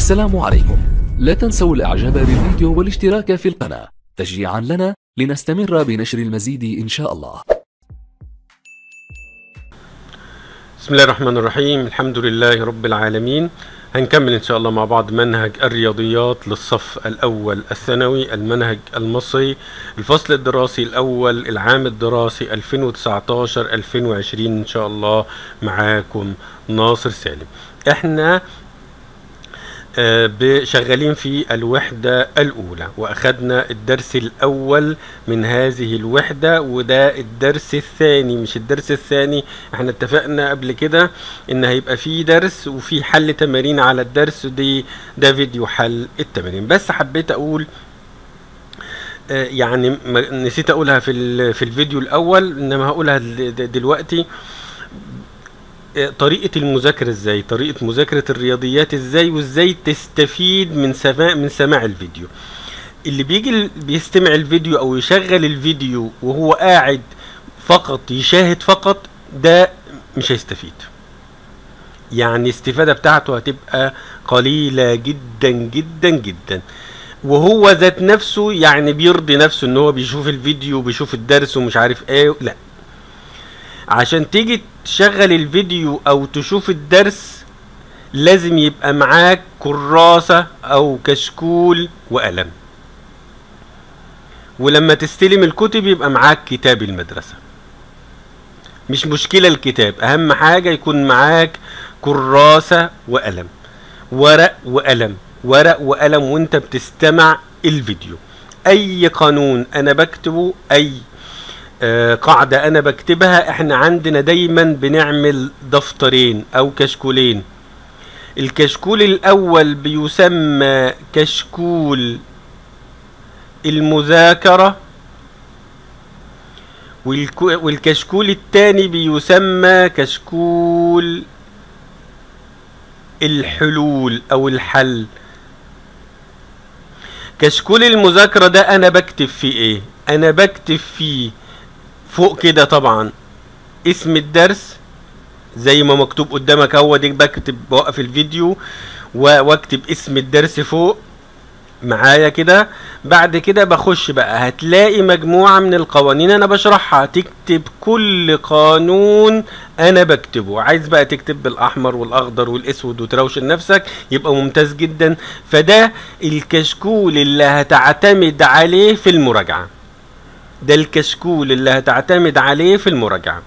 السلام عليكم لا تنسوا الاعجاب بالفيديو والاشتراك في القناة تشجيعا لنا لنستمر بنشر المزيد ان شاء الله بسم الله الرحمن الرحيم الحمد لله رب العالمين هنكمل ان شاء الله مع بعض منهج الرياضيات للصف الاول الثانوي المنهج المصري الفصل الدراسي الاول العام الدراسي 2019 2020 ان شاء الله معاكم ناصر سالم احنا آه، ب- شغالين في الوحدة الأولى وأخدنا الدرس الأول من هذه الوحدة وده الدرس الثاني مش الدرس الثاني احنا اتفقنا قبل كده ان هيبقى في درس وفي حل تمارين على الدرس دي ده فيديو حل التمارين بس حبيت أقول آه، يعني ما- نسيت أقولها في ال- في الفيديو الأول إنما هقولها دل- د- دلوقتي آه، طريقة المذاكرة ازاي طريقة مذاكرة الرياضيات ازاي وازاي تستفيد من سماع من سماع الفيديو اللي بيجي ال- بيستمع الفيديو او يشغل الفيديو وهو قاعد فقط يشاهد فقط ده مش هيستفيد يعني الاستفادة بتاعته هتبقى قليلة جدا جدا جدا وهو ذات نفسه يعني بيرضي نفسه ان هو بيشوف الفيديو وبيشوف الدرس ومش عارف ايه لا عشان تيجي تشغل الفيديو او تشوف الدرس لازم يبقى معاك كراسة او كشكول وقلم ولما تستلم الكتب يبقى معاك كتاب المدرسة مش مشكلة الكتاب اهم حاجة يكون معاك كراسة وقلم ورق وقلم ورق وقلم وانت بتستمع الفيديو اي قانون انا بكتبه اي آه، قاعدة أنا بكتبها إحنا عندنا دايما بنعمل دفترين أو كشكولين الكشكول الأول بيسمى كشكول المذاكرة والكو- والكشكول التاني بيسمى كشكول الحلول أو الحل كشكول المذاكرة ده أنا بكتب فيه إيه؟ أنا بكتب فيه فوق كده طبعا اسم الدرس زي ما مكتوب قدامك اهو دي بكتب بوقف الفيديو و- واكتب اسم الدرس فوق معايا كده بعد كده بخش بقى هتلاقي مجموعة من القوانين انا بشرحها تكتب كل قانون انا بكتبه عايز بقى تكتب بالاحمر والاخضر والاسود وتروشن نفسك يبقى ممتاز جدا فده الكشكول اللي هتعتمد عليه في المراجعة ده الكشكول اللي هتعتمد عليه في المراجعة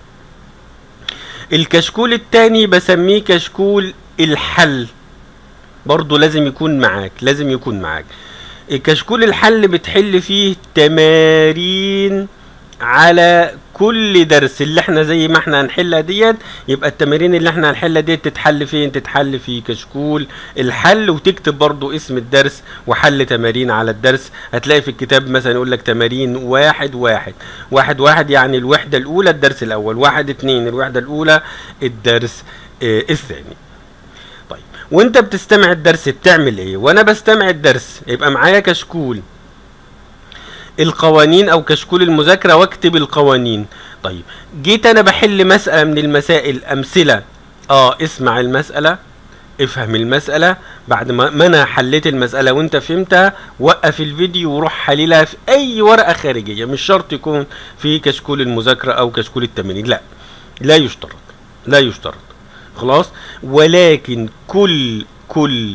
الكشكول التاني بسميه كشكول الحل برضو لازم يكون معاك لازم يكون معاك الكشكول الحل بتحل فيه تمارين على كل درس اللي احنا زي ما احنا هنحلها ديت يبقى التمارين اللي احنا هنحلها ديت تتحل فين تتحل في كشكول الحل وتكتب برضو اسم الدرس وحل تمارين على الدرس هتلاقي في الكتاب مثلا يقول لك تمارين واحد واحد واحد واحد يعني الوحدة الأولى الدرس الأول واحد اتنين الوحدة الأولى الدرس اه الثاني طيب وانت بتستمع الدرس بتعمل ايه وانا بستمع الدرس يبقى معايا كشكول القوانين او كشكول المذاكره واكتب القوانين طيب جيت انا بحل مساله من المسائل امثله اه اسمع المساله افهم المسألة بعد ما ما انا حليت المسألة وانت فهمتها وقف الفيديو وروح حللها في اي ورقة خارجية مش شرط يكون في كشكول المذاكرة او كشكول التمرين لا لا يشترط لا يشترط خلاص ولكن كل كل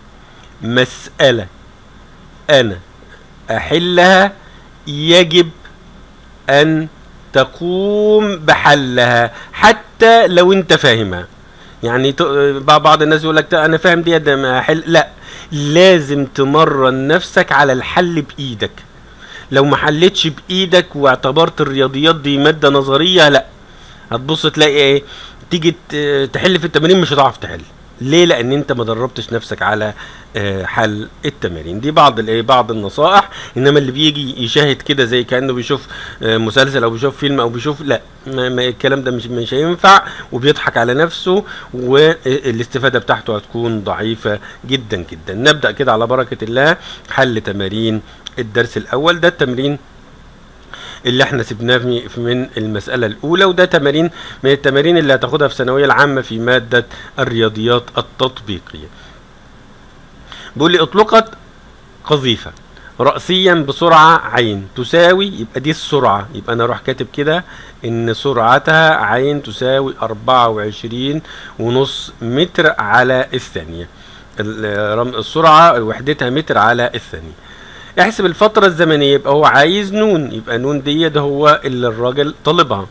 مسألة انا احلها يجب ان تقوم بحلها حتى لو انت فاهمها يعني ت- بعض الناس يقول لك انا فاهم دي ده ما حل لا لازم تمرن نفسك على الحل بايدك لو ما حلتش بايدك واعتبرت الرياضيات دي ماده نظريه لا هتبص تلاقي ايه تيجي ت- تحل في التمارين مش هتعرف تحل ليه لان انت ما دربتش نفسك على آه، حل التمارين دي بعض الايه بعض النصائح انما اللي بيجي يشاهد كده زي كانه بيشوف آه، مسلسل او بيشوف فيلم او بيشوف لا ما ما الكلام ده مش مش هينفع وبيضحك على نفسه والاستفاده بتاعته هتكون ضعيفه جدا جدا نبدا كده على بركه الله حل تمارين الدرس الاول ده التمرين اللي احنا سيبناه في- في- من المسألة الأولى وده تمارين من التمارين اللي هتاخدها في الثانوية العامة في مادة الرياضيات التطبيقية. بيقول لي اطلقت قذيفة رأسيا بسرعة عين تساوي يبقى دي السرعة يبقى أنا أروح كاتب كده إن سرعتها عين تساوي أربعة وعشرين ونص متر على الثانية ال- رم- السرعة وحدتها متر على الثانية احسب الفترة الزمنية يبقى هو عايز نون يبقى نون دي ده هو اللي الراجل طالبها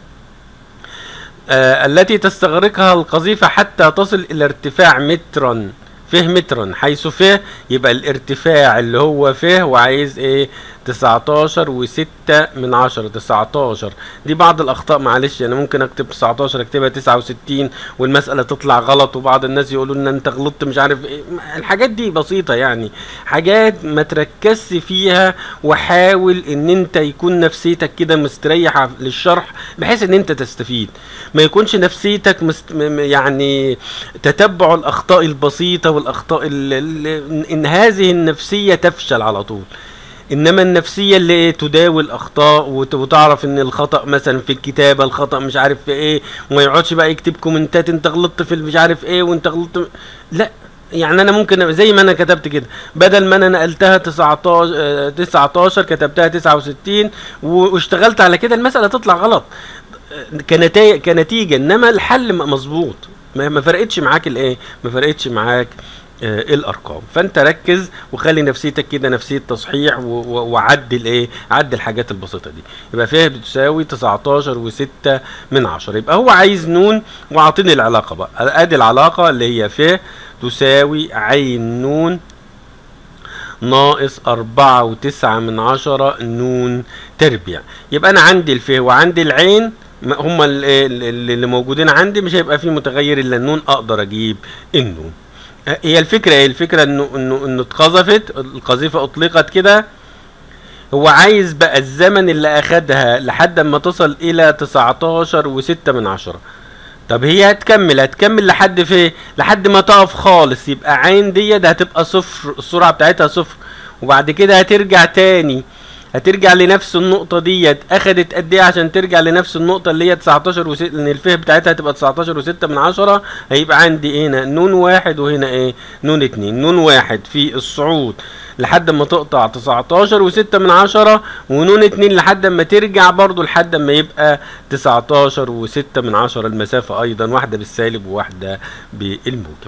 آه التي تستغرقها القذيفة حتى تصل إلى ارتفاع مترا فيه مترا حيث فيه يبقى الارتفاع اللي هو فيه وعايز ايه 19 وستة من عشرة 19 دي بعض الأخطاء معلش أنا ممكن أكتب 19 أكتبها 69 والمسألة تطلع غلط وبعض الناس يقولوا إن أنت غلطت مش عارف إيه الحاجات دي بسيطة يعني حاجات ما تركزش فيها وحاول إن أنت يكون نفسيتك كده مستريحة للشرح بحيث إن أنت تستفيد ما يكونش نفسيتك مست... م- م- يعني تتبع الأخطاء البسيطة والأخطاء ال... ال... إن هذه النفسية تفشل على طول انما النفسيه اللي إيه تداوي الاخطاء وت- وتعرف ان الخطا مثلا في الكتابه الخطا مش عارف في ايه وما يقعدش بقى يكتب كومنتات انت غلطت في مش عارف ايه وانت غلطت لا يعني انا ممكن زي ما انا كتبت كده بدل ما انا نقلتها 19 آه، 19 كتبتها 69 و- واشتغلت على كده المساله تطلع غلط كنتائج كنتيجه انما الحل م- مظبوط ما ما فرقتش معاك الايه ما فرقتش معاك آه، الارقام فانت ركز وخلي نفسيتك كده نفسيه تصحيح و- و- وعدل ايه عدل الحاجات البسيطه دي يبقى فيها بتساوي 19 و6 من 10 يبقى هو عايز نون واعطيني العلاقه بقى ادي العلاقه اللي هي ف تساوي عين نون ناقص أربعة وتسعة من عشرة نون تربيع يبقى أنا عندي الف وعندي العين م- هما ال- ال- اللي موجودين عندي مش هيبقى فيه متغير إلا النون أقدر أجيب النون أه، هي الفكرة ايه الفكرة انه انه انه اتقذفت القذيفة اطلقت كده هو عايز بقى الزمن اللي اخدها لحد ما تصل الى 19 وستة من عشرة طب هي هتكمل هتكمل لحد في لحد ما تقف خالص يبقى عين دي ده هتبقى صفر السرعة بتاعتها صفر وبعد كده هترجع تاني هترجع لنفس النقطة ديت اخدت قد ايه عشان ترجع لنفس النقطة اللي هي 19 و لان الفه بتاعتها هتبقى 19 و6 من عشرة هيبقى عندي هنا نون واحد وهنا ايه نون اتنين نون واحد في الصعود لحد ما تقطع 19 و6 من عشرة ونون اتنين لحد ما ترجع برضو لحد ما يبقى 19 و6 من عشرة المسافة ايضا واحدة بالسالب وواحدة بالموجب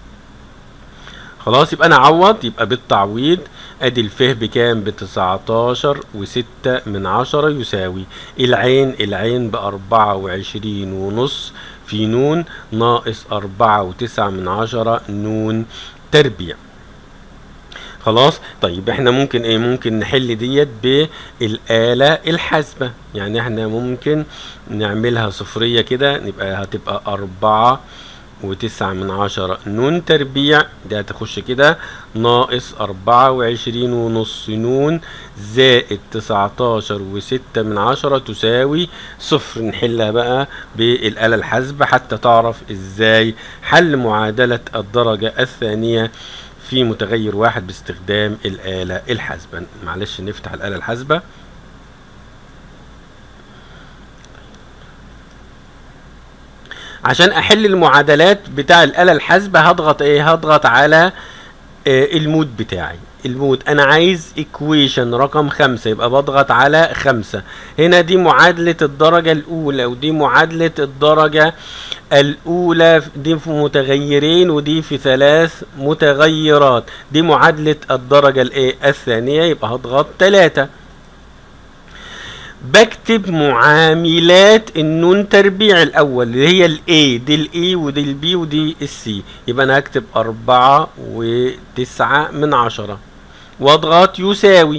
خلاص يبقى انا اعوض يبقى بالتعويض ادي الفه بكام ب 19 و6 من عشرة يساوي العين العين بأربعة وعشرين ونص في نون ناقص أربعة وتسعة من عشرة نون تربيع خلاص طيب احنا ممكن ايه ممكن نحل ديت بالآلة الحاسبة يعني احنا ممكن نعملها صفرية كده نبقى هتبقى أربعة وتسعة من عشرة نون تربيع ده هتخش كده ناقص أربعة وعشرين ونص نون زائد تسعتاشر وستة من عشرة تساوي صفر نحلها بقى بالآلة الحاسبة حتى تعرف ازاي حل معادلة الدرجة الثانية في متغير واحد باستخدام الآلة الحاسبة معلش نفتح الآلة الحاسبة عشان احل المعادلات بتاع الآلة الحاسبة هضغط ايه هضغط على آه المود بتاعي المود انا عايز equation رقم خمسة يبقى بضغط على خمسة هنا دي معادلة الدرجة الاولى ودي معادلة الدرجة الاولى دي في متغيرين ودي في ثلاث متغيرات دي معادلة الدرجة الايه الثانية يبقى هضغط تلاتة بكتب معاملات النون تربيع الاول اللي هي الاي دي الاي ودي البي ودي السي يبقى انا هكتب اربعة وتسعة من عشرة واضغط يساوي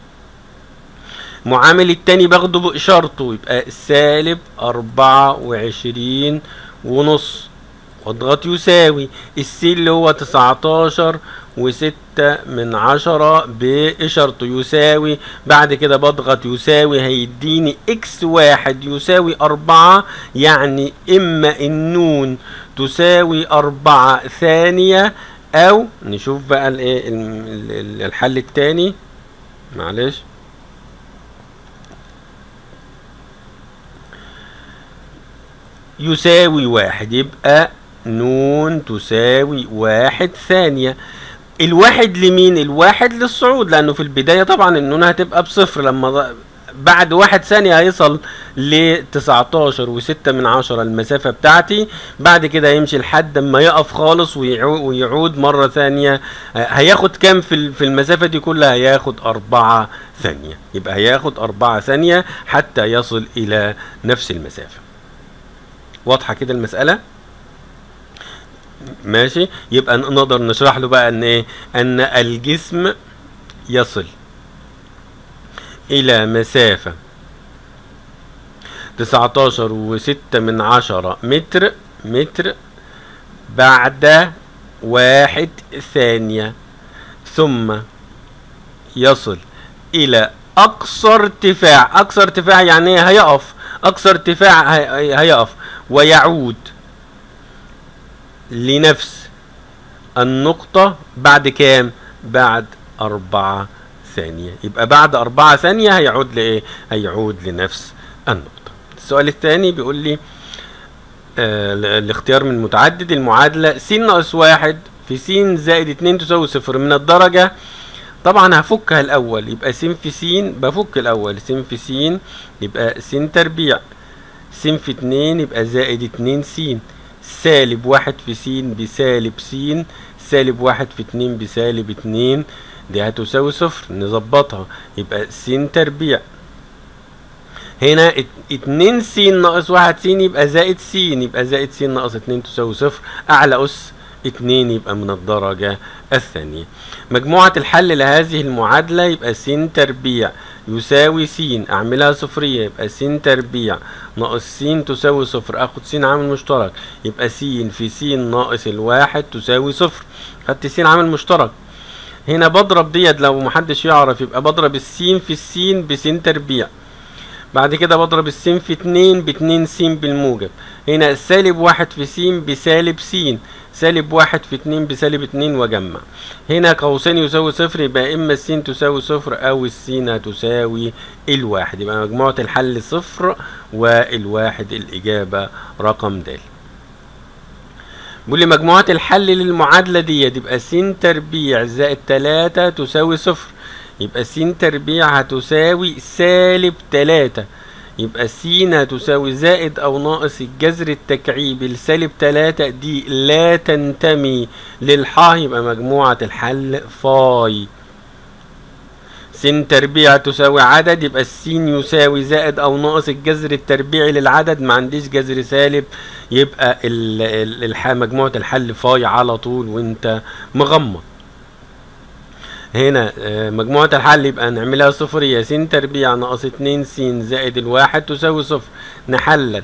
معامل التاني باخده باشارته يبقى سالب اربعة وعشرين ونص واضغط يساوي السي اللي هو تسعتاشر وستة من عشرة بإشارته يساوي بعد كده بضغط يساوي هيديني اكس واحد يساوي أربعة يعني إما النون تساوي أربعة ثانية أو نشوف بقى الإيه الحل التاني معلش يساوي واحد يبقى نون تساوي واحد ثانية الواحد لمين الواحد للصعود لانه في البدايه طبعا النون هتبقى بصفر لما ض- بعد واحد ثانية هيصل ل 19 وستة من عشرة المسافة بتاعتي بعد كده يمشي لحد ما يقف خالص ويعو- ويعود مرة ثانية آه، هياخد كام في ال- في المسافة دي كلها هياخد أربعة ثانية يبقى هياخد أربعة ثانية حتى يصل إلى نفس المسافة واضحة كده المسألة ماشي يبقى ن- نقدر نشرح له بقى ان ايه ان الجسم يصل الى مسافة تسعتاشر وستة من عشرة متر متر بعد واحد ثانية ثم يصل الى اقصى ارتفاع اقصى ارتفاع يعني ايه هيقف اقصى ارتفاع هي- هيقف ويعود لنفس النقطة بعد كام؟ بعد أربعة ثانية يبقى بعد أربعة ثانية هيعود لإيه؟ هيعود لنفس النقطة السؤال الثاني بيقول لي آه ال- الاختيار من متعدد المعادلة س ناقص واحد في س زائد اتنين تساوي صفر من الدرجة طبعا هفكها الأول يبقى س في س بفك الأول س في س يبقى س تربيع س في اتنين يبقى زائد اتنين س سالب واحد في س بسالب س سالب واحد في اتنين بسالب اتنين دي هتساوي صفر نظبطها يبقى س تربيع هنا ات- اتنين س ناقص واحد س يبقى زائد س يبقى زائد س ناقص اتنين تساوي صفر أعلى أس اتنين يبقى من الدرجة الثانية مجموعة الحل لهذه المعادلة يبقى س تربيع يساوي س أعملها صفرية يبقى س تربيع ناقص س تساوي صفر أخد س عامل مشترك يبقى س في س ناقص الواحد تساوي صفر خدت س عامل مشترك هنا بضرب ديت لو محدش يعرف يبقى بضرب السين في السين بس تربيع بعد كده بضرب السين في اتنين باتنين س بالموجب هنا سالب واحد في س بسالب س سالب واحد في اتنين بسالب اتنين واجمع هنا قوسين يساوي صفر يبقى اما السين تساوي صفر او السين تساوي الواحد يبقى مجموعة الحل صفر والواحد الإجابة رقم د بيقول لي مجموعة الحل للمعادلة دي يبقى س تربيع زائد تلاتة تساوي صفر يبقى س تربيع هتساوي سالب تلاتة يبقى س هتساوي زائد أو ناقص الجذر التكعيبي لسالب تلاتة دي لا تنتمي للحا يبقى مجموعة الحل فاي س تربيع تساوي عدد يبقى السين يساوي زائد او ناقص الجذر التربيعي للعدد ما عنديش جذر سالب يبقى ال- ال- الح- مجموعة الحل فاي على طول وانت مغمض هنا آه، مجموعة الحل يبقى نعملها صفرية س تربيع ناقص اتنين س زائد الواحد تساوي صفر نحلل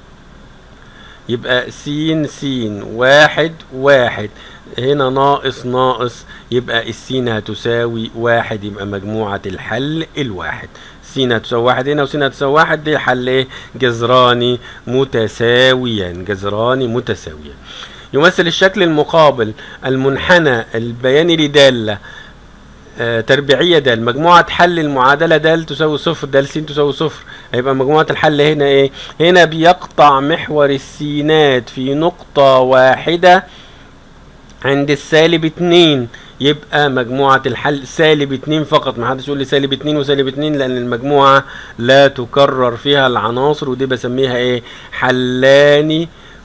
يبقى س س واحد واحد هنا ناقص ناقص يبقى السين هتساوي واحد يبقى مجموعة الحل الواحد س هتساوي واحد هنا وس هتساوي واحد دي حل ايه جذران متساويان جذران متساويان يمثل الشكل المقابل المنحنى البياني لدالة آه، تربيعية دال مجموعة حل المعادلة دال تساوي صفر دال س تساوي صفر هيبقى مجموعة الحل هنا ايه هنا بيقطع محور السينات في نقطة واحدة عند السالب اتنين يبقى مجموعة الحل سالب اتنين فقط ما حدش يقول لي سالب اتنين وسالب اتنين لأن المجموعة لا تكرر فيها العناصر ودي بسميها ايه حلان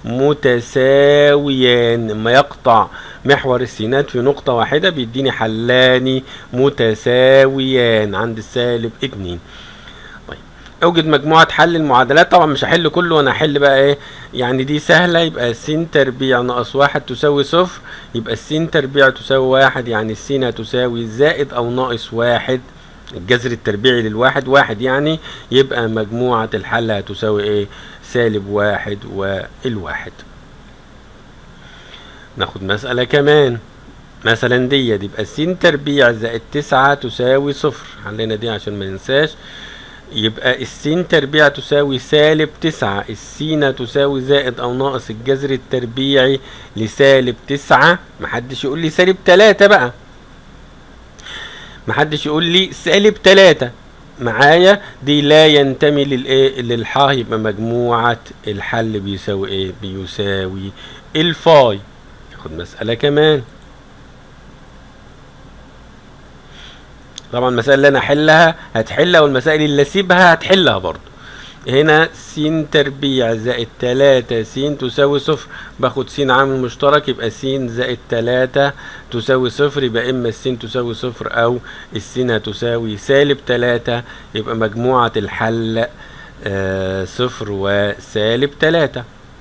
متساويان لما يقطع محور السينات في نقطة واحدة بيديني حلان متساويان عند السالب اتنين طيب اوجد مجموعة حل المعادلات طبعا مش هحل كله انا هحل بقى ايه يعني دي سهلة يبقى س تربيع ناقص واحد تساوي صفر يبقى الس تربيع تساوي واحد يعني السين هتساوي زائد او ناقص واحد الجذر التربيعي للواحد واحد يعني يبقى مجموعة الحل هتساوي ايه سالب واحد والواحد ناخد مسألة كمان مثلا دي يبقى س تربيع زائد تسعة تساوي صفر حلينا دي عشان ما ننساش يبقى السين تربيع تساوي سالب تسعة السين تساوي زائد أو ناقص الجذر التربيعي لسالب تسعة محدش يقول لي سالب تلاتة بقى محدش يقول لي سالب تلاتة معايا دي لا ينتمي للايه للحا يبقى مجموعة الحل بيساوي ايه بيساوي الفاي ناخد مسألة كمان طبعا المسائل اللي انا احلها هتحلها والمسائل اللي اسيبها هتحلها برضو هنا س تربيع زائد تلاتة س تساوي صفر باخد س عامل مشترك يبقى س زائد تلاتة تساوي صفر يبقى اما الس تساوي صفر او الس هتساوي سالب تلاتة يبقى مجموعة الحل آه صفر وسالب تلاتة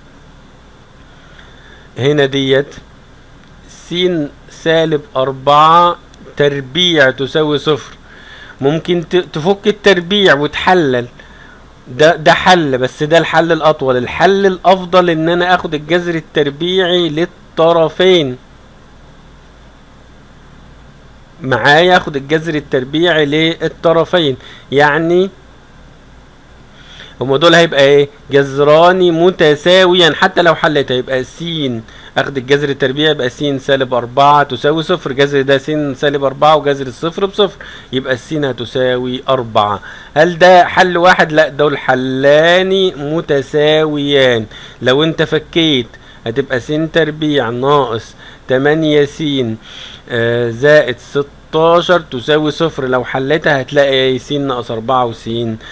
هنا ديت س سالب أربعة تربيع تساوي صفر ممكن تفك التربيع وتحلل ده ده حل بس ده الحل الاطول الحل الافضل ان انا اخد الجذر التربيعي للطرفين معايا اخد الجذر التربيعي للطرفين يعني هما دول هيبقى ايه جذران متساويا حتى لو حلت هيبقى س اخد الجذر التربيعي يبقى س سالب أربعة تساوي صفر جذر ده س سالب أربعة وجذر الصفر بصفر يبقى الس هتساوي أربعة هل ده حل واحد لا دول حلان متساويان لو انت فكيت هتبقى س تربيع ناقص تمانية س آه زائد ستاشر تساوي صفر لو حلتها هتلاقي س ناقص أربعة وس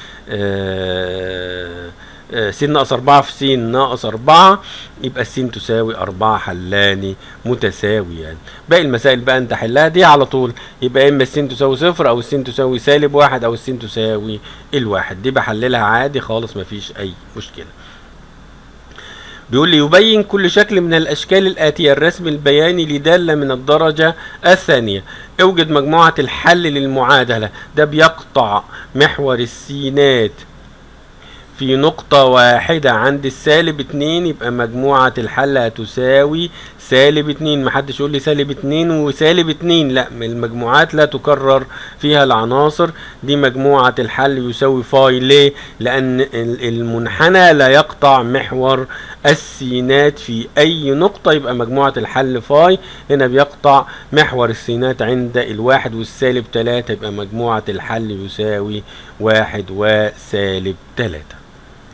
آه س ناقص أربعة في س ناقص أربعة يبقى الس تساوي أربعة حلان متساويان باقي المسائل بقى أنت حلها دي على طول يبقى إما الس تساوي صفر أو الس تساوي سالب واحد أو الس تساوي الواحد دي بحللها عادي خالص مفيش أي مشكلة بيقول لي يبين كل شكل من الأشكال الآتية الرسم البياني لدالة من الدرجة الثانية اوجد مجموعة الحل للمعادلة ده بيقطع محور السينات في نقطة واحدة عند السالب اتنين يبقى مجموعة الحل هتساوي سالب اتنين محدش يقول لي سالب اتنين وسالب اتنين لا المجموعات لا تكرر فيها العناصر دي مجموعة الحل يساوي فاي ليه لأن المنحنى لا يقطع محور السينات في أي نقطة يبقى مجموعة الحل فاي هنا بيقطع محور السينات عند الواحد والسالب تلاتة يبقى مجموعة الحل يساوي واحد وسالب تلاتة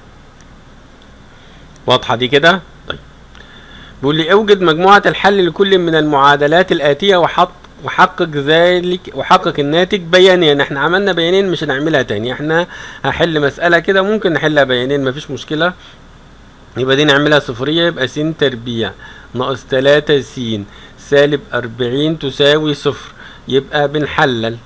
واضحة دي كده؟ طيب بيقول لي اوجد مجموعة الحل لكل من المعادلات الآتية وحط وحقق ذلك وحقق الناتج بيانيا احنا عملنا بيانين مش هنعملها تاني احنا هحل مسألة كده ممكن نحلها بيانين مفيش مشكلة يبقى دي نعملها صفرية يبقى س تربيع ناقص تلاتة س سالب أربعين تساوي صفر يبقى بنحلل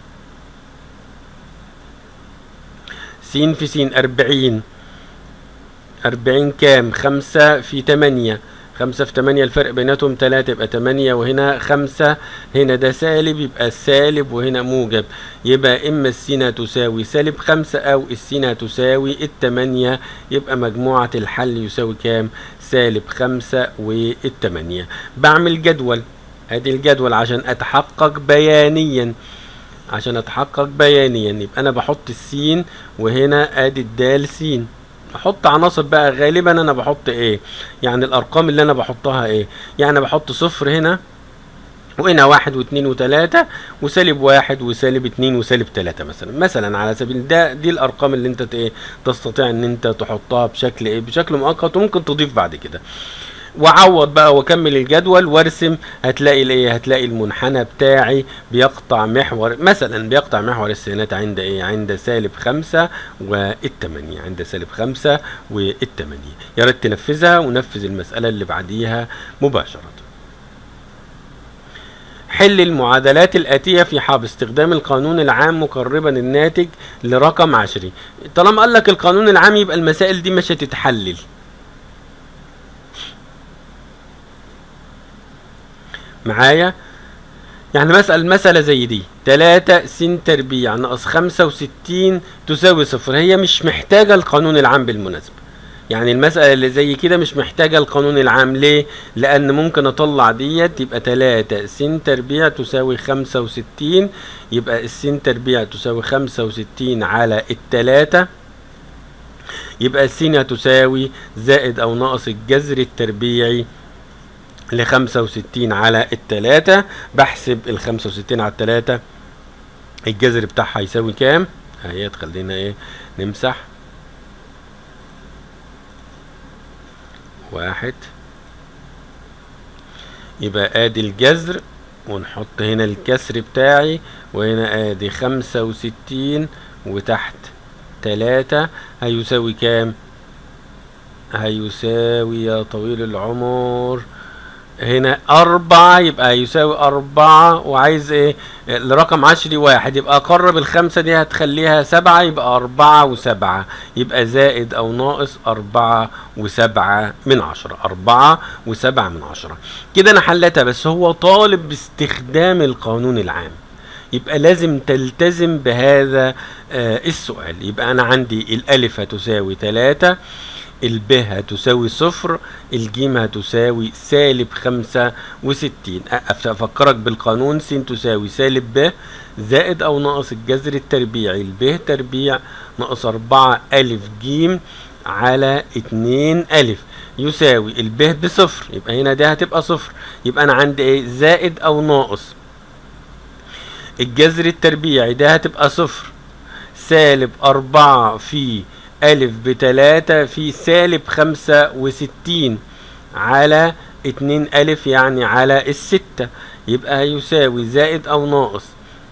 س في س أربعين أربعين كام خمسة في تمانية خمسة في تمانية الفرق بيناتهم تلاتة يبقى تمانية وهنا خمسة هنا ده سالب يبقى سالب وهنا موجب يبقى إما السينة تساوي سالب خمسة أو السينة تساوي التمانية يبقى مجموعة الحل يساوي كام سالب خمسة والتمانية بعمل جدول ادي الجدول عشان اتحقق بيانيا عشان اتحقق بيانيا يبقى انا بحط السين وهنا ادي الدال سين احط عناصر بقى غالبا انا بحط ايه يعني الارقام اللي انا بحطها ايه يعني بحط صفر هنا وهنا واحد واثنين وثلاثة وسالب واحد وسالب اتنين وسالب تلاتة مثلا مثلا على سبيل ده دي الارقام اللي انت ايه تستطيع ان انت تحطها بشكل ايه بشكل مؤقت وممكن تضيف بعد كده وعوض بقى واكمل الجدول وارسم هتلاقي الايه هتلاقي المنحنى بتاعي بيقطع محور مثلا بيقطع محور السينات عند ايه عند سالب خمسة والتمانية عند سالب خمسة والتمانية يا ريت تنفذها ونفذ المسألة اللي بعديها مباشرة حل المعادلات الآتية في حال استخدام القانون العام مقربا الناتج لرقم عشري طالما قال لك القانون العام يبقى المسائل دي مش هتتحلل معايا يعني مسألة مسألة زي دي تلاتة س تربيع ناقص خمسة وستين تساوي صفر هي مش محتاجة القانون العام بالمناسبة يعني المسألة اللي زي كده مش محتاجة القانون العام ليه؟ لأن ممكن أطلع ديت يبقى تلاتة س تربيع تساوي خمسة وستين يبقى الس تربيع تساوي خمسة وستين على التلاتة يبقى الس هتساوي زائد أو ناقص الجذر التربيعي لخمسة وستين على التلاتة بحسب الخمسة وستين على التلاتة الجذر بتاعها يساوي كام اهي خلينا ايه نمسح واحد يبقى ادي الجذر ونحط هنا الكسر بتاعي وهنا ادي خمسة وستين وتحت تلاتة هيساوي كام هيساوي يا طويل العمر هنا أربعة يبقى يساوي أربعة وعايز إيه الرقم عشري واحد يبقى قرب الخمسة دي هتخليها سبعة يبقى أربعة وسبعة يبقى زائد أو ناقص أربعة وسبعة من عشرة أربعة وسبعة من عشرة كده أنا حلتها بس هو طالب باستخدام القانون العام يبقى لازم تلتزم بهذا آه السؤال يبقى أنا عندي الألف هتساوي تلاتة الب هتساوي صفر الجيم هتساوي سالب خمسة وستين أفكرك بالقانون س تساوي سالب ب زائد أو ناقص الجذر التربيعي الب تربيع ناقص أربعة ألف جيم على اتنين ألف يساوي الب بصفر يبقى هنا ده هتبقى صفر يبقى أنا عندي إيه زائد أو ناقص الجذر التربيعي ده هتبقى صفر سالب أربعة في ألف بتلاتة في سالب خمسة وستين على اتنين ألف يعني على الستة يبقى يساوي زائد أو ناقص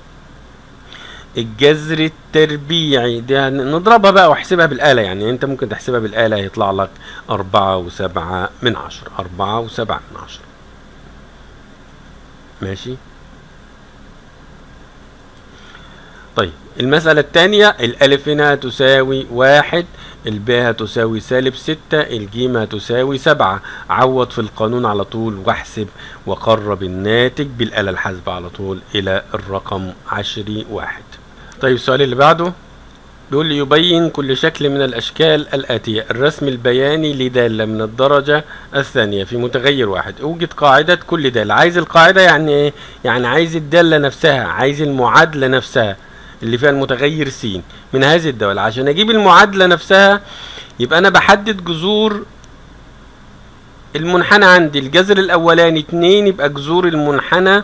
الجذر التربيعي ده نضربها بقى واحسبها بالآلة يعني انت ممكن تحسبها بالآلة هيطلع لك أربعة وسبعة من عشرة أربعة وسبعة من عشرة ماشي طيب المسألة الثانية الألف هنا تساوي واحد الباء هتساوي سالب ستة الجيم هتساوي سبعة عوض في القانون على طول واحسب وقرب الناتج بالآلة الحاسبة على طول إلى الرقم عشري واحد طيب السؤال اللي بعده بيقول لي يبين كل شكل من الأشكال الآتية الرسم البياني لدالة من الدرجة الثانية في متغير واحد أوجد قاعدة كل دالة عايز القاعدة يعني إيه؟ يعني عايز الدالة نفسها عايز المعادلة نفسها اللي فيها المتغير س من هذه الدولة عشان اجيب المعادلة نفسها يبقى انا بحدد جذور المنحنى عندي الجذر الاولاني اتنين يبقى جذور المنحنى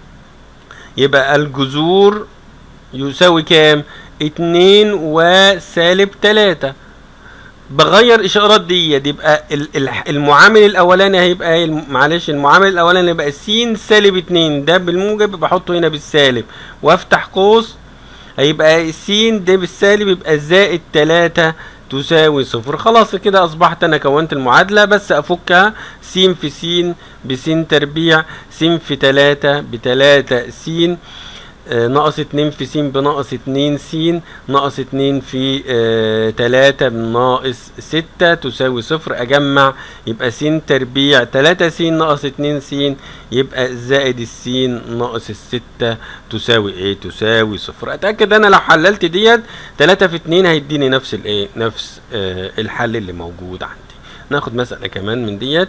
يبقى الجذور يساوي كام اتنين وسالب تلاتة بغير اشارات دي يبقى المعامل الاولاني هيبقى ايه معلش المعامل الاولاني يبقى س سالب اتنين ده بالموجب بحطه هنا بالسالب وافتح قوس هيبقى س ده بالسالب يبقى زائد تلاتة تساوي صفر خلاص كده اصبحت انا كونت المعادلة بس افكها س في س بس تربيع س في تلاتة بتلاتة س آه ناقص اتنين في س بناقص اتنين س ناقص اتنين في آه تلاتة بناقص ستة تساوي صفر اجمع يبقى س تربيع تلاتة س ناقص اتنين س يبقى زائد الس ناقص الستة تساوي ايه تساوي صفر اتأكد انا لو حللت ديت تلاتة في اتنين هيديني نفس الايه نفس آه الحل اللي موجود عندي ناخد مسألة كمان من ديت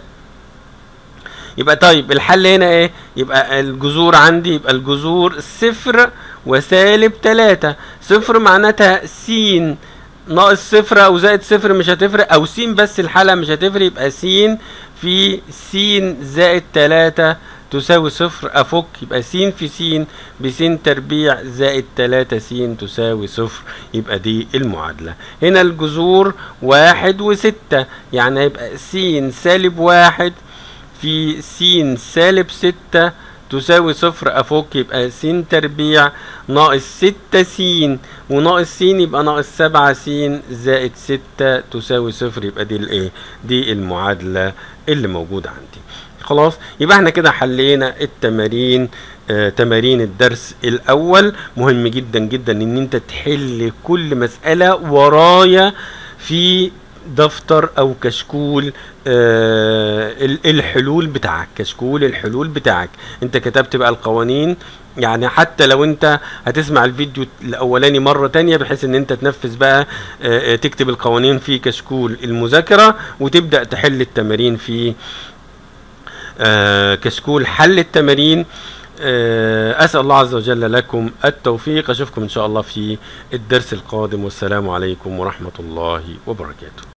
يبقى طيب الحل هنا ايه يبقى الجذور عندي يبقى الجذور صفر وسالب تلاتة صفر معناتها س ناقص صفر او زائد صفر مش هتفرق او س بس الحالة مش هتفرق يبقى س في س زائد تلاتة تساوي صفر افك يبقى س في س بس تربيع زائد تلاتة س تساوي صفر يبقى دي المعادلة هنا الجذور واحد وستة يعني هيبقى س سالب واحد في س سالب ستة تساوي صفر أفك يبقى س تربيع ناقص ستة س وناقص س يبقى ناقص سبعة س زائد ستة تساوي صفر يبقى دي الايه دي المعادلة اللي موجودة عندي خلاص يبقى احنا كده حلينا التمارين آه تمارين الدرس الاول مهم جدا جدا ان انت تحل كل مسألة ورايا في دفتر او كشكول آه الحلول بتاعك كشكول الحلول بتاعك انت كتبت بقى القوانين يعني حتى لو انت هتسمع الفيديو الاولاني مرة تانية بحيث ان انت تنفذ بقى آه تكتب القوانين في كشكول المذاكرة وتبدأ تحل التمارين في آه كشكول حل التمارين أسأل الله عز وجل لكم التوفيق أشوفكم إن شاء الله في الدرس القادم والسلام عليكم ورحمة الله وبركاته